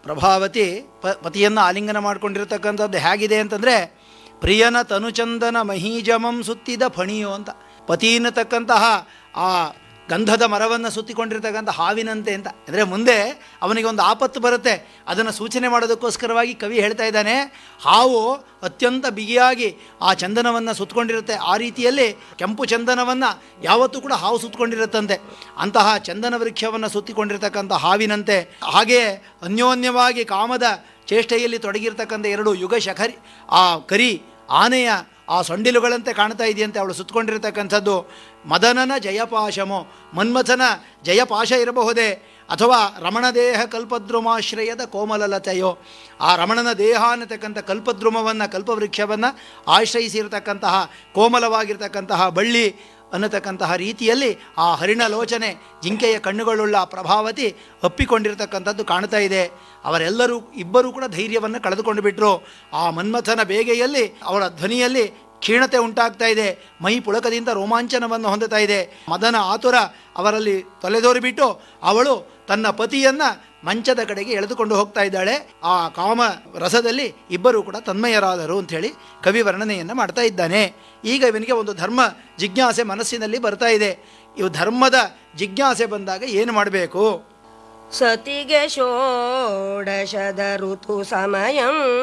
ಪ್ರಭಾವತಿ ಪ ಪತಿಯನ್ನು ಆಲಿಂಗನ ಮಾಡಿಕೊಂಡಿರ್ತಕ್ಕಂಥದ್ದು ಹೇಗಿದೆ ಅಂತಂದರೆ ಪ್ರಿಯನ ತನುಚಂದನ ಮಹೀಜಮಂ ಸುತ್ತಿದ ಫಣಿಯು ಅಂತ ಪತಿ ಅನ್ನತಕ್ಕಂತಹ ಆ ಗಂಧದ ಮರವನ್ನು ಸುತ್ತಿಕೊಂಡಿರ್ತಕ್ಕಂಥ ಹಾವಿನಂತೆ ಅಂತ ಅಂದರೆ ಮುಂದೆ ಅವನಿಗೆ ಒಂದು ಆಪತ್ತು ಬರುತ್ತೆ ಅದನ್ನು ಸೂಚನೆ ಮಾಡೋದಕ್ಕೋಸ್ಕರವಾಗಿ ಕವಿ ಹೇಳ್ತಾ ಇದ್ದಾನೆ ಹಾವು ಅತ್ಯಂತ ಬಿಗಿಯಾಗಿ ಆ ಚಂದನವನ್ನು ಸುತ್ತಕೊಂಡಿರುತ್ತೆ ಆ ರೀತಿಯಲ್ಲಿ ಕೆಂಪು ಚಂದನವನ್ನು ಯಾವತ್ತೂ ಕೂಡ ಹಾವು ಸುತ್ತಕೊಂಡಿರುತ್ತಂತೆ ಅಂತಹ ಚಂದನ ವೃಕ್ಷವನ್ನು ಸುತ್ತಿಕೊಂಡಿರ್ತಕ್ಕಂಥ ಹಾವಿನಂತೆ ಹಾಗೆಯೇ ಅನ್ಯೋನ್ಯವಾಗಿ ಕಾಮದ ಚೇಷ್ಟೆಯಲ್ಲಿ ತೊಡಗಿರ್ತಕ್ಕಂಥ ಎರಡು ಯುಗ ಶಖರಿ ಆ ಕರಿ ಆನೆಯ ಆ ಸೊಂಡಿಲುಗಳಂತೆ ಕಾಣ್ತಾ ಇದೆಯಂತೆ ಅವಳು ಸುತ್ತಕೊಂಡಿರ್ತಕ್ಕಂಥದ್ದು ಮದನನ ಜಯಪಾಶಮೋ ಮನ್ಮಥನ ಜಯಪಾಶ ಇರಬಹುದೇ ಅಥವಾ ರಮಣ ದೇಹ ಕಲ್ಪದ್ರುಮಾಶ್ರಯದ ಕೋಮಲಲತೆಯೋ ಆ ರಮಣನ ದೇಹ ಅನ್ನತಕ್ಕಂಥ ಕಲ್ಪದ್ರುಮವನ್ನು ಕಲ್ಪವೃಕ್ಷವನ್ನು ಆಶ್ರಯಿಸಿರ್ತಕ್ಕಂತಹ ಕೋಮಲವಾಗಿರ್ತಕ್ಕಂತಹ ಬಳ್ಳಿ ಅನ್ನತಕ್ಕಂತಹ ರೀತಿಯಲ್ಲಿ ಆ ಹರಿಣ ಲೋಚನೆ ಜಿಂಕೆಯ ಕಣ್ಣುಗಳುಳ್ಳ ಪ್ರಭಾವತಿ ಅಪ್ಪಿಕೊಂಡಿರ್ತಕ್ಕಂಥದ್ದು ಕಾಣ್ತಾ ಇದೆ ಅವರೆಲ್ಲರೂ ಇಬ್ಬರೂ ಕೂಡ ಧೈರ್ಯವನ್ನು ಕಳೆದುಕೊಂಡು ಬಿಟ್ಟರು ಆ ಮನ್ಮಥನ ಬೇಗೆಯಲ್ಲಿ ಅವರ ಧ್ವನಿಯಲ್ಲಿ ಕ್ಷೀಣತೆ ಉಂಟಾಗ್ತಾ ಇದೆ ಮೈ ಪುಳಕದಿಂದ ರೋಮಾಂಚನವನ್ನು ಹೊಂದುತ್ತಾ ಇದೆ ಮದನ ಆತುರ ಅವರಲ್ಲಿ ತೊಲೆದೋರಿಬಿಟ್ಟು ಅವಳು ತನ್ನ ಪತಿಯನ್ನು ಮಂಚದ ಕಡೆಗೆ ಎಳೆದುಕೊಂಡು ಹೋಗ್ತಾ ಇದ್ದಾಳೆ ಆ ಕಾಮ ರಸದಲ್ಲಿ ಇಬ್ಬರೂ ಕೂಡ ತನ್ಮಯರಾದರು ಅಂಥೇಳಿ ಕವಿ ವರ್ಣನೆಯನ್ನು ಮಾಡ್ತಾ ಇದ್ದಾನೆ ಈಗ ಇವನಿಗೆ ಒಂದು ಧರ್ಮ ಜಿಜ್ಞಾಸೆ ಮನಸ್ಸಿನಲ್ಲಿ ಬರ್ತಾ ಇದೆ ಇವು ಧರ್ಮದ ಜಿಜ್ಞಾಸೆ ಬಂದಾಗ ಏನು ಮಾಡಬೇಕು ಸತಿಗೆ ಷೋಡಶದ ಋತು ಸಮಯಂ